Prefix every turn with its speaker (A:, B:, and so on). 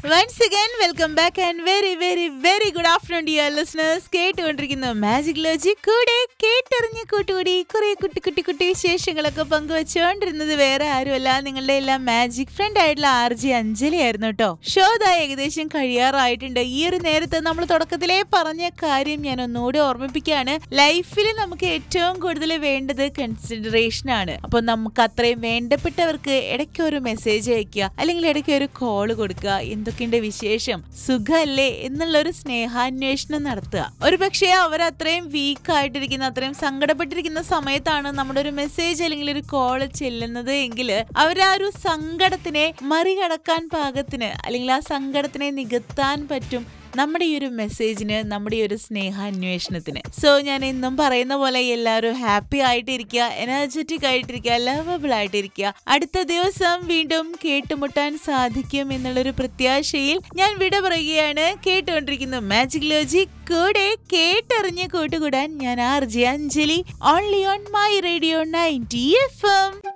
A: once again welcome back and very very very good afternoon dear listeners കേട്ടുകൊണ്ടിരിക്കുന്ന magic ലോജി കൂടെ കേട്ടറിഞ്ഞ് കൂട്ടുകൂടി കുറെ കുട്ടി കുട്ടി കുട്ടി വിശേഷങ്ങളൊക്കെ പങ്കുവച്ചുകൊണ്ടിരുന്നത് വേറെ ആരുമല്ല നിങ്ങളുടെ എല്ലാം മാജിക് ഫ്രണ്ട് ആയിട്ടുള്ള ആർ ജി അഞ്ജലി ആയിരുന്നു കേട്ടോ ഷോ ദാ ഏകദേശം കഴിയാറായിട്ടുണ്ട് ഈ ഒരു നേരത്ത് നമ്മൾ തുടക്കത്തിലേ പറഞ്ഞ കാര്യം ഞാൻ ഒന്നുകൂടി ഓർമ്മിപ്പിക്കുകയാണ് ലൈഫിൽ നമുക്ക് ഏറ്റവും കൂടുതൽ വേണ്ടത് കൺസിഡറേഷൻ ആണ് അപ്പൊ നമുക്ക് അത്രയും വേണ്ടപ്പെട്ടവർക്ക് ഇടയ്ക്ക് ഒരു മെസ്സേജ് അയക്കുക അല്ലെങ്കിൽ ഇടയ്ക്ക് ഒരു കോള് കൊടുക്കുക എന്തൊക്കെയുണ്ട് വിശേഷം സുഖല്ലേ എന്നുള്ള ഒരു സ്നേഹാന്വേഷണം നടത്തുക ഒരു പക്ഷേ അവർ അത്രയും വീക്ക് ആയിട്ടിരിക്കുന്ന അത്രയും സങ്കടപ്പെട്ടിരിക്കുന്ന സമയത്താണ് നമ്മുടെ ഒരു മെസ്സേജ് അല്ലെങ്കിൽ ഒരു കോള് ചെല്ലുന്നത് എങ്കിൽ അവർ ആ ഒരു സങ്കടത്തിനെ മറികടക്കാൻ പാകത്തിന് അല്ലെങ്കിൽ ആ സങ്കടത്തിനെ നികത്താൻ പറ്റും നമ്മുടെ ഈ ഒരു മെസ്സേജിന് നമ്മുടെ ഈ ഒരു സ്നേഹാന്വേഷണത്തിന് സോ ഞാൻ എന്നും പറയുന്ന പോലെ എല്ലാവരും ഹാപ്പി ആയിട്ടിരിക്കുക എനർജറ്റിക് ആയിട്ടിരിക്കുക ലവബിൾ ആയിട്ടിരിക്കുക അടുത്ത ദിവസം വീണ്ടും കേട്ടുമുട്ടാൻ സാധിക്കും എന്നുള്ളൊരു പ്രത്യാശയിൽ ഞാൻ വിട പറയുകയാണ് കേട്ടുകൊണ്ടിരിക്കുന്നു മാജിക് ലോജി കൂടെ കേട്ടറിഞ്ഞ് കൂട്ടുകൂടാൻ ഞാൻ R J Anjali only on my radio ninety FM M